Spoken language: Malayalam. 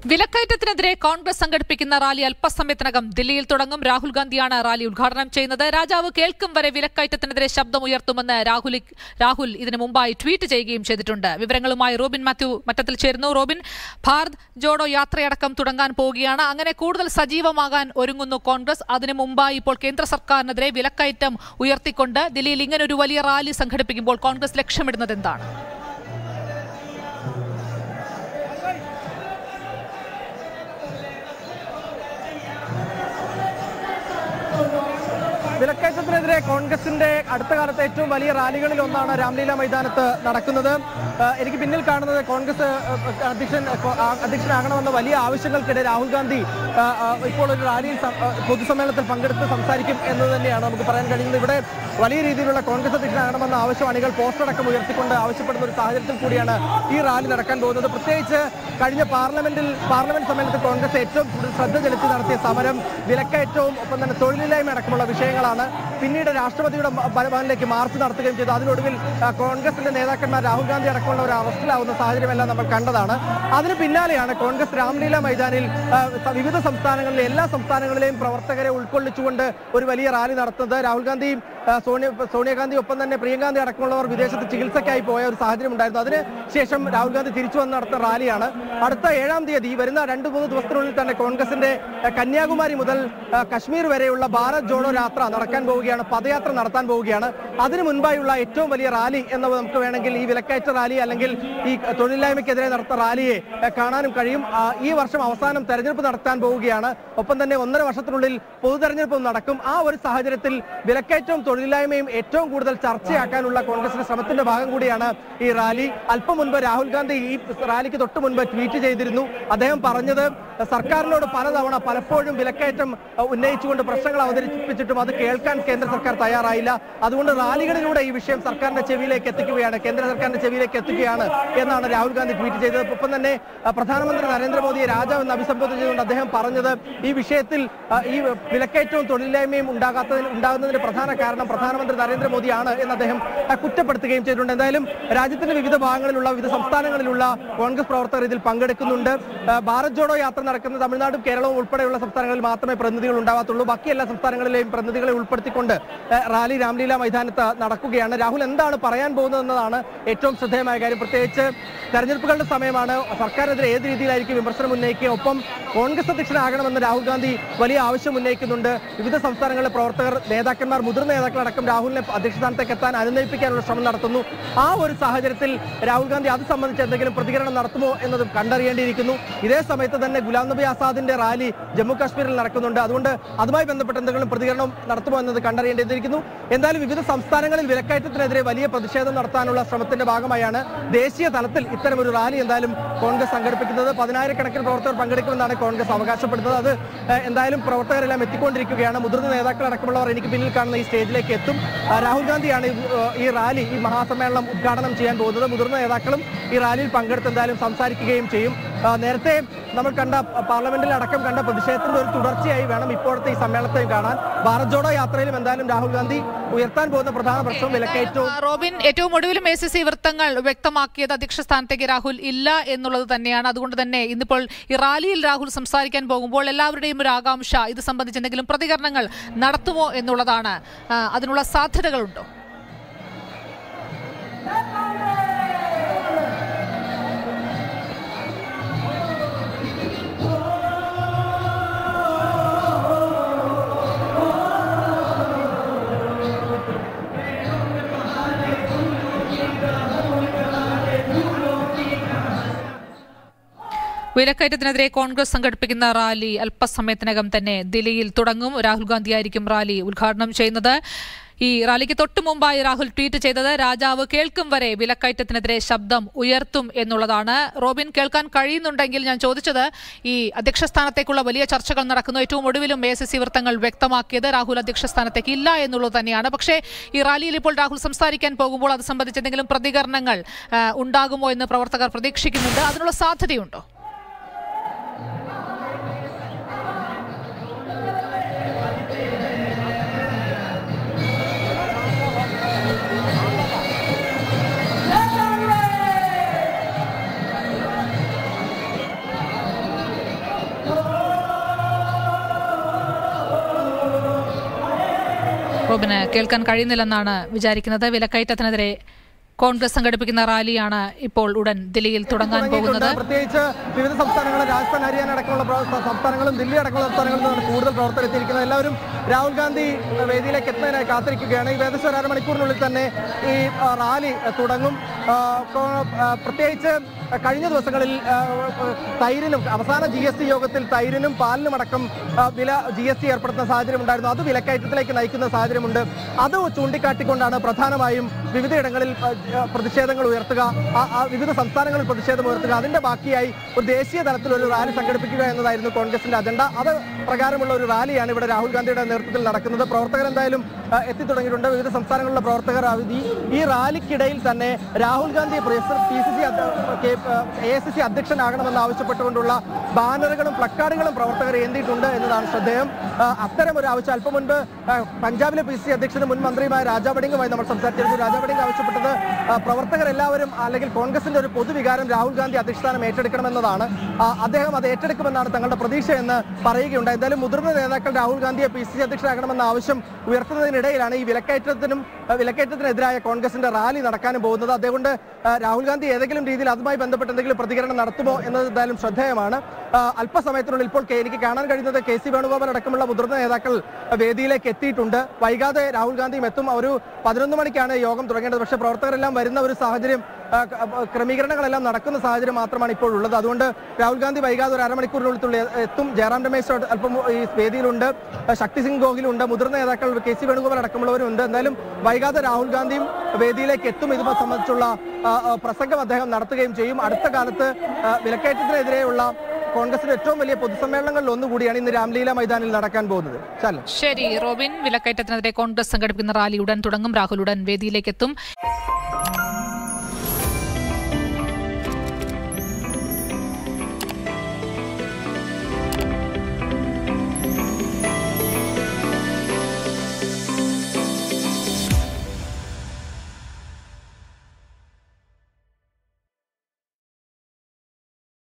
വിലക്കയറ്റത്തിനെതിരെ കോൺഗ്രസ് സംഘടിപ്പിക്കുന്ന റാലി അല്പസമയത്തിനകം ദില്ലിയിൽ തുടങ്ങും രാഹുൽ ഗാന്ധിയാണ് റാലി ഉദ്ഘാടനം ചെയ്യുന്നത് രാജാവ് കേൾക്കും വരെ വിലക്കയറ്റത്തിനെതിരെ ശബ്ദമുയർത്തുമെന്ന് രാഹുൽ രാഹുൽ ഇതിനു മുമ്പായി ട്വീറ്റ് ചെയ്യുകയും ചെയ്തിട്ടുണ്ട് വിവരങ്ങളുമായി റോബിൻ മാത്യു മറ്റത്തിൽ ചേരുന്നു റോബിൻ ഭാരത് ജോഡോ യാത്രയടക്കം തുടങ്ങാൻ പോവുകയാണ് അങ്ങനെ കൂടുതൽ സജീവമാകാൻ ഒരുങ്ങുന്നു കോൺഗ്രസ് അതിനു മുമ്പായി ഇപ്പോൾ കേന്ദ്ര സർക്കാരിനെതിരെ വിലക്കയറ്റം ഉയർത്തിക്കൊണ്ട് ദില്ലിയിൽ ഇങ്ങനെ ഒരു വലിയ റാലി സംഘടിപ്പിക്കുമ്പോൾ കോൺഗ്രസ് ലക്ഷ്യമിടുന്നത് എന്താണ് വിലക്കയറ്റത്തിനെതിരെ കോൺഗ്രസിന്റെ അടുത്ത കാലത്തെ ഏറ്റവും വലിയ റാലികളിൽ ഒന്നാണ് രാംലീല മൈതാനത്ത് നടക്കുന്നത് ആ, എനിക്ക് പിന്നിൽ കാണുന്നത് കോൺഗ്രസ് ആ, അധ്യക്ഷൻ ആ, അധ്യക്ഷനാകണമെന്ന വലിയ ആവശ്യങ്ങൾക്കിടെ രാഹുൽ ഗാന്ധി ആ, ആ, ഇപ്പോൾ ഒരു റാലിയിൽ സം- ആ, പൊതുസമ്മേളനത്തിൽ പങ്കെടുത്ത് സംസാരിക്കും എന്ന് തന്നെയാണ് നമുക്ക് പറയാൻ കഴിയുന്നത് ഇവിടെ വലിയ രീതിയിലുള്ള കോൺഗ്രസ് അധ്യക്ഷനാകണമെന്ന ആവശ്യം അണികൾ പോസ്റ്റർ അടക്കം ഉയർത്തിക്കൊണ്ട് ആവശ്യപ്പെടുന്ന ഒരു സാഹചര്യത്തിൽ കൂടിയാണ് ഈ റാലി നടക്കാൻ പോകുന്നത് പ്രത്യേകിച്ച് കഴിഞ്ഞ പാർലമെന്റിൽ പാർലമെന്റ് സമ്മേളനത്തിൽ കോൺഗ്രസ് ഏറ്റവും കൂടുതൽ ശ്രദ്ധ ചെലുത്തി നടത്തിയ സമരം വിലക്കയറ്റവും ഒപ്പം തന്നെ തൊഴിലില്ലായ്മ അടക്കമുള്ള വിഷയങ്ങളാണ് പിന്നീട് രാഷ്ട്രപതിയുടെ ഭ- ഭവനിലേക്ക് മാർച്ച് നടത്തുകയും ചെയ്തു അതിനൊടുവിൽ ആ, കോൺഗ്രസിന്റെ നേതാക്കന്മാർ രാഹുൽ ഗാന്ധി അടക്കമുള്ളവർ അറസ്റ്റിലാവുന്ന സാഹചര്യമെല്ലാം നമ്മൾ കണ്ടതാണ് അതിന് പിന്നാലെയാണ് കോൺഗ്രസ് രാംലീല മൈതാനിൽ ആ, സ- വിവിധ സംസ്ഥാനങ്ങളിലെ എല്ലാ സംസ്ഥാനങ്ങളിലെയും പ്രവർത്തകരെ ഉൾക്കൊള്ളിച്ചുകൊണ്ട് ഒരു വലിയ റാലി നടത്തുന്നത് രാഹുൽ ഗാന്ധിയും ആ, സോണിയ സോണിയാഗാന്ധി ഒപ്പം തന്നെ പ്രിയങ്കാന്തി അടക്കമുള്ളവർ വിദേശത്ത് ചികിത്സയ്ക്കായി പോയ ഒരു സാഹചര്യം ഉണ്ടായിരുന്നു അതിന് ശേഷം രാഹുൽ ഗാന്ധി തിരിച്ചു വന്ന് നടത്തുന്ന റാലിയാണ് അടുത്ത ഏഴാം തീയതി വരുന്ന രണ്ട് മൂന്ന് ദിവസത്തിനുള്ളിൽ തന്നെ കോൺഗ്രസിന്റെ ആ, കന്യാകുമാരി മുതൽ ആ, കശ്മീർ വരെയുള്ള ഭാരത് ജോഡോ യാത്ര നടക്കാൻ പോവുകയാണ് പദയാത്ര നടത്താൻ പോവുകയാണ് അതിനു മുൻപായുള്ള ഏറ്റവും വലിയ റാലി എന്ന് നമുക്ക് വേണമെങ്കിൽ ഈ വിലക്കയറ്റ റാലി അല്ലെങ്കിൽ ഈ തൊഴിലില്ലായ്മയ്ക്കെതിരെ നടത്തുന്ന റാലിയെ ആ, കാണാനും കഴിയും ആ, ഈ വർഷം അവസാനം തെരഞ്ഞെടുപ്പ് നടത്താൻ പോവുകയാണ് ഒപ്പം തന്നെ ഒന്നര വർഷത്തിനുള്ളിൽ പൊതു തെരഞ്ഞെടുപ്പും നടക്കും ആ ഒരു സാഹചര്യത്തിൽ വിലക്കയറ്റവും തൊഴിലില്ലായ്മയും ഏറ്റവും കൂടുതൽ ചർച്ചയാക്കാനുള്ള കോൺഗ്രസിന്റെ ശ്രമത്തിന്റെ ഭാഗം കൂടിയാണ് ഈ റാലി അല്പം മുൻപ് രാഹുൽ ഗാന്ധി ഈ റാലിക്ക് തൊട്ട് മുൻപ് ട്വീറ്റ് ചെയ്തിരുന്നു അദ്ദേഹം പറഞ്ഞത് സർക്കാരിനോട് പലതവണ പലപ്പോഴും വിലക്കയറ്റം അഹ്, ഉന്നയിച്ചുകൊണ്ട് പ്രശ്നങ്ങൾ അവതരിപ്പിച്ചിട്ടും അത് കേൾക്കാൻ കേന്ദ്ര സർക്കാർ തയ്യാറായില്ല അതുകൊണ്ട് റാലികളിലൂടെ ഈ വിഷയം സർക്കാരിന്റെ ചെവിയിലേക്ക് എത്തിക്കുകയാണ് കേന്ദ്ര സർക്കാരിന്റെ ചെവിയിലേക്ക് എത്തിക്കുകയാണ് എന്നാണ് രാഹുൽ ഗാന്ധി ട്വീറ്റ് ചെയ്തത് ഒപ്പം തന്നെ അഹ്, പ്രധാനമന്ത്രി നരേന്ദ്രമോദിയെ രാജാവ് എന്ന് അഭിസംബോധന ചെയ്തുകൊണ്ട് അദ്ദേഹം പറഞ്ഞത് ഈ വിഷയത്തിൽ അഹ്, ഈ വിലക്കയറ്റവും തൊഴിലില്ലായ്മയും ഉണ്ടാകാത്തതിന് ഉണ്ടാകുന്നതിന് പ്രധാന കാരണം പ്രധാനമന്ത്രി നരേന്ദ്രമോദിയാണ് എന്ന് അദ്ദേഹം അഹ്, കുറ്റപ്പെടുത്തുകയും ചെയ്തിട്ടുണ്ട് എന്തായാലും രാജ്യത്തിന്റെ വിവിധ ഭാഗങ്ങളിലുള്ള വിവിധ സംസ്ഥാനങ്ങളിലുള്ള കോൺഗ്രസ് പ്രവർത്തകർ ഇതിൽ പങ്കെടുക്കുന്നുണ്ട് അഹ്, ഭാരത് ജോഡോ യാത്ര നടക്കുന്ന തമിഴ്നാടും കേരളവും ഉൾപ്പെടെയുള്ള സംസ്ഥാനങ്ങളിൽ മാത്രമേ പ്രതിനിധികൾ ഉണ്ടാവാത്തുള്ളൂ ബാക്കി എല്ലാ സംസ്ഥാനങ്ങളിലെയും പ്രതിനിധികളെ ഉൾപ്പെടുത്തിക്കൊണ്ട് അഹ്, റാലി രാംലീല മൈതാനത്ത് നടക്കുകയാണ് രാഹുൽ എന്താണ് പറയാൻ പോകുന്നതെന്നതാണ് ഏറ്റവും ശ്രദ്ധേയമായ കാര്യം പ്രത്യേകിച്ച് തെരഞ്ഞെടുപ്പുകളുടെ സമയമാണ് സർക്കാരിനെതിരെ ഏത് രീതിയിലായിരിക്കും വിമർശനം ഉന്നയിക്കുക ഒപ്പം കോൺഗ്രസ് അധ്യക്ഷനാകണമെന്ന് രാഹുൽ ഗാന്ധി വലിയ ആവശ്യം ഉന്നയിക്കുന്നുണ്ട് വിവിധ സംസ്ഥാനങ്ങളിലെ പ്രവർത്തകർ നേതാക്കന്മാർ മുതിർന്ന നേതാക്കളടക്കം രാഹുലിനെ അധ്യക്ഷ സ്ഥാനത്തേക്ക് എത്താൻ അനുനയിപ്പിക്കാനുള്ള ശ്രമം നടത്തുന്നു ആ ഒരു സാഹചര്യത്തിൽ രാഹുൽ ഗാന്ധി അത് സംബന്ധിച്ച് എന്തെങ്കിലും പ്രതികരണം നടത്തുമോ എന്നതും കണ്ടറിയേണ്ടിയിരിക്കുന്നു ഇതേ സമയത്ത് തന്നെ ഗുലാം നബി ആസാദിന്റെ റാലി ജമ്മു കാശ്മീരിൽ നടക്കുന്നുണ്ട് അതുകൊണ്ട് അതുമായി ബന്ധപ്പെട്ട് എന്തെങ്കിലും പ്രതികരണം നടത്തുമോ എന്നത് കണ്ടറിയേണ്ടിയിരിക്കുന്നു എന്തായാലും വിവിധ സംസ്ഥാനങ്ങളിൽ വിലക്കയറ്റത്തിനെതിരെ വലിയ പ്രതിഷേധം നടത്താനുള്ള ശ്രമത്തിന്റെ ഭാഗമായാണ് ദേശീയ തലത്തിൽ ഇത്തരം ഒരു റാലി എന്തായാലും കോൺഗ്രസ് സംഘടിപ്പിക്കുന്നത് പതിനായിരക്കണക്കിന് പ്രവർത്തകർ പങ്കെടുക്കുമെന്നാണ് കോൺഗ്രസ് അവകാശപ്പെടുന്നത് അത് ഏഹ്, എന്തായാലും പ്രവർത്തകരെല്ലാം എത്തിക്കൊണ്ടിരിക്കുകയാണ് മുതിർന്ന നേതാക്കളടക്കമുള്ളവർ എനിക്ക് പിന്നിൽ കാണുന്ന ഈ സ്റ്റേജിലേക്ക് എത്തും ആ, രാഹുൽ ഗാന്ധിയാണ് ഈ, ഏഹ്, ഈ റാലി ഈ മഹാസമ്മേളനം ഉദ്ഘാടനം ചെയ്യാൻ പോകുന്നത് മുതിർന്ന നേതാക്കളും ഈ റാലിയിൽ പങ്കെടുത്ത് എന്തായാലും സംസാരിക്കുകയും ചെയ്യും ആ, നേരത്തെ നമ്മൾ കണ്ട പാർലമെന്റിൽ അടക്കം കണ്ട പ്രതിഷേധത്തിന്റെ ഒരു തുടർച്ചയായി വേണം ഇപ്പോഴത്തെ ഈ സമ്മേളനത്തെയും കാണാൻ ഭാരത് ജോഡോ യാത്രയിലും എന്തായാലും രാഹുൽ ഗാന്ധി ഉയർത്താൻ പോകുന്ന പ്രധാന പ്രശ്നം വിലക്കയറ്റവും ആ, റോബിൻ ഏറ്റവും ഒടുവിലും എ സി സി വൃത്തങ്ങൾ വ്യക്തമാക്കിയത് അധ്യക്ഷ സ്ഥാനത്തേക്ക് രാഹുൽ ഇല്ല എന്നുള്ളത് തന്നെയാണ് അതുകൊണ്ട് തന്നെ ഇന്നിപ്പോൾ ഈ റാലിയിൽ രാഹുൽ സംസാരിക്കാൻ പോകുമ്പോൾ എല്ലാവരുടെയും ഒരു ആകാംക്ഷ ഇത് സംബന്ധിച്ച് എന്തെങ്കിലും പ്രതികരണങ്ങൾ നടത്തുമോ എന്നുള്ളതാണ് ആ, അതിനുള്ള സാധ്യതകളുണ്ടോ വിലക്കയറ്റത്തിനെതിരെ കോൺഗ്രസ് സംഘടിപ്പിക്കുന്ന റാലി അല്പസമയത്തിനകം തന്നെ ദില്ലിയിൽ തുടങ്ങും രാഹുൽ ഗാന്ധിയായിരിക്കും റാലി ഉദ്ഘാടനം ചെയ്യുന്നത് ഈ റാലിക്ക് തൊട്ടു മുമ്പായി രാഹുൽ ട്വീറ്റ് ചെയ്തത് രാജാവ് കേൾക്കും വരെ വിലക്കയറ്റത്തിനെതിരെ ശബ്ദം ഉയർത്തും എന്നുള്ളതാണ് റോബിൻ കേൾക്കാൻ കഴിയുന്നുണ്ടെങ്കിൽ ഞാൻ ചോദിച്ചത് ഈ അധ്യക്ഷ സ്ഥാനത്തേക്കുള്ള വലിയ ചർച്ചകൾ നടക്കുന്നു ഏറ്റവും ഒടുവിലും എ സി സി വൃത്തങ്ങൾ വ്യക്തമാക്കിയത് രാഹുൽ അധ്യക്ഷ സ്ഥാനത്തേക്ക് ഇല്ല എന്നുള്ളത് തന്നെയാണ് പക്ഷേ ഈ റാലിയിൽ ഇപ്പോൾ രാഹുൽ സംസാരിക്കാൻ പോകുമ്പോൾ അത് സംബന്ധിച്ച് എന്തെങ്കിലും പ്രതികരണങ്ങൾ ആ, ഉണ്ടാകുമോ എന്ന് പ്രവർത്തകർ പ്രതീക്ഷിക്കുന്നുണ്ട് അതിനുള്ള സാധ്യതയുണ്ടോ റോബിന് കേൾക്കാൻ കഴിയുന്നില്ലെന്നാണ് വിചാരിക്കുന്നത് വിലക്കയറ്റത്തിനെതിരെ കോൺഗ്രസ് സംഘടിപ്പിക്കുന്ന റാലിയാണ് ഇപ്പോൾ ഉടൻ ദില്ലിയിൽ തുടങ്ങാൻ പോകുന്നത് തുടങ്ങിയിട്ടുണ്ട്. പ്രത്യേകിച്ച് വിവിധ സംസ്ഥാനങ്ങൾ രാജസ്ഥാൻ ഹരിയാന അടക്കമുള്ള പ്ര- സംസ്ഥാനങ്ങളും ദില്ലി അടക്കമുള്ള സംസ്ഥാനങ്ങളിൽ നിന്നാണ് കൂടുതൽ പ്രവർത്തകർ എത്തിയിരിക്കുന്നത് എല്ലാവരും രാഹുൽ ഗാന്ധി വേദിയിലേക്ക് എത്തുന്നതിനായി കാത്തിരിക്കുകയാണ് ഈ ഏകദേശം ഒരു അരമണിക്കൂറിനുള്ളിൽ തന്നെ ഈ ആ, റാലി ആ, തുടങ്ങും ആ, കോ- ആ, പ്രത്യേകിച്ച് കഴിഞ്ഞ ദിവസങ്ങളിൽ ആ, തൈരിനും അവസാന ജി എസ് ടി യോഗത്തിൽ തൈരിനും പാലിനും അടക്കം ആ, വില ജി എസ് ടി ഏർപ്പെടുത്തുന്ന സാഹചര്യം ഉണ്ടായിരുന്നു അത് വിലക്കയറ്റത്തിലേക്ക് നയിക്കുന്ന സാഹചര്യമുണ്ട് അത് ചൂണ്ടിക്കാട്ടിക്കൊണ്ടാണ് പ്രധാനമായും വിവിധയിടങ്ങളിൽ ആ, ആ, പ്രതിഷേധങ്ങൾ ഉയർത്തുക ആ- ആ വിവിധ സംസ്ഥാനങ്ങളിൽ പ്രതിഷേധം ഉയർത്തുക അതിന്റെ ബാക്കിയായി ഒരു ദേശീയ തലത്തിൽ ഒരു റാലി സംഘടിപ്പിക്കുക എന്നതായിരുന്നു കോൺഗ്രസിന്റെ അജണ്ട അത് പ്രകാരമുള്ള ഒരു റാലിയാണ് ഇവിടെ രാഹുൽ ഗാന്ധിയുടെ നേതൃത്വത്തിൽ നടക്കുന്നത് പ്രവർത്തകർ എന്തായാലും ആ, എത്തിത്തുടങ്ങിയിട്ടുണ്ട് വിവിധ സംസ്ഥാനങ്ങളിലെ പ്രവർത്തകർ ആ, ഈ ഈ റാലിക്കിടയിൽ തന്നെ Rahul Gandhi P C C A I C C അധ്യക്ഷനാകണമെന്ന് ആവശ്യപ്പെട്ടുകൊണ്ടുള്ള ബാനറുകളും പ്ലക്കാർഡുകളും പ്രവർത്തകർ ഏന്തിയിട്ടുണ്ട് എന്നതാണ് ശ്രദ്ധേയം ആ, അത്തരം ഒരു ആവശ്യം അല്പം മുൻപ് ആ, പഞ്ചാബിലെ പി സി അധ്യക്ഷനും മുൻ മന്ത്രിയുമായ രാജാവടിങ്ങുമായി നമ്മൾ സംസാരിച്ചിരുന്നു രാജാവടിങ് ആവശ്യപ്പെട്ടത് ആ, പ്രവർത്തകർ എല്ലാവരും അല്ലെങ്കിൽ കോൺഗ്രസിന്റെ ഒരു പൊതുവികാരം രാഹുൽ ഗാന്ധി അധ്യക്ഷസ്ഥാനം ഏറ്റെടുക്കണമെന്നതാണ് ആ, അദ്ദേഹം അത് ഏറ്റെടുക്കുമെന്നാണ് തങ്ങളുടെ പ്രതീക്ഷ എന്ന് പറയുകയുണ്ട് എന്തായാലും മുതിർന്ന നേതാക്കൾ രാഹുൽ ഗാന്ധിയെ പി സി സി അധ്യക്ഷനാകണമെന്ന ആവശ്യം ഉയർത്തുന്നതിനിടയിലാണ് ഈ വിലക്കയറ്റത്തിനും ആ, വിലക്കയറ്റത്തിനെതിരായ കോൺഗ്രസിന്റെ റാലി നടക്കാനും പോകുന്നത് അതുകൊണ്ട് ആ, രാഹുൽ ഗാന്ധി ഏതെങ്കിലും രീതിയിൽ അതുമായി ബന്ധപ്പെട്ട് എന്തെങ്കിലും പ്രതികരണം നടത്തുമോ എന്നത് എന്തായാലും ശ്രദ്ധേയമാണ് ആ, അല്പസമയത്തിനുള്ളിൽ ഇപ്പോൾ കെ- എനിക്ക് കാണാൻ കഴിയുന്നത് കെ സി വേണുഗോപാൽ അടക്കമുള്ള മുതിർന്ന നേതാക്കൾ വേദിയിലേക്ക് എത്തിയിട്ടുണ്ട് വൈകാതെ രാഹുൽ ഗാന്ധിയും എത്തും ഒരു പതിനൊന്ന് മണിക്കാണ് യോഗം തുടങ്ങേണ്ടത് പക്ഷേ പ്രവർത്തകരെല്ലാം വരുന്ന ഒരു സാഹചര്യം ആ, ക- ആ, ക്രമീകരണങ്ങളെല്ലാം നടക്കുന്ന സാഹചര്യം മാത്രമാണ് ഇപ്പോൾ ഉള്ളത് അതുകൊണ്ട് രാഹുൽ ഗാന്ധി വൈകാതെ ഒരു അരമണിക്കൂറിനുള്ളിൽ എത്തും ജയറാം രമേശ് അല്പം ഈ വേദിയിലുണ്ട് ആ, ശക്തി സിംഗ് ഗോഹിലുണ്ട് മുതിർന്ന നേതാക്കൾ കെ സി വേണുഗോപാൽ അടക്കമുള്ളവരും ഉണ്ട് എന്തായാലും വൈകാതെ രാഹുൽ ഗാന്ധിയും വേദിയിലേക്ക് എത്തും ഇത് സംബന്ധിച്ചുള്ള ആ, ആ, പ്രസംഗം അദ്ദേഹം നടത്തുകയും ചെയ്യും അടുത്ത കാലത്ത് ആ, വിലക്കയറ്റത്തിനെതിരെയുള്ള കോൺഗ്രസിന്റെ ഏറ്റവും വലിയ പൊതുസമ്മേളനങ്ങളിൽ ഒന്നുകൂടിയാണ് ഇന്ന് രാംലീല മൈതാനിൽ നടക്കാൻ പോകുന്നത് ചാലോ ശരി റോബിൻ വിലക്കയറ്റത്തിനെതിരെ കോൺഗ്രസ് സംഘടിപ്പിക്കുന്ന റാലി ഉടൻ തുടങ്ങും രാഹുൽ ഉടൻ വേദിയിലേക്ക് എത്തും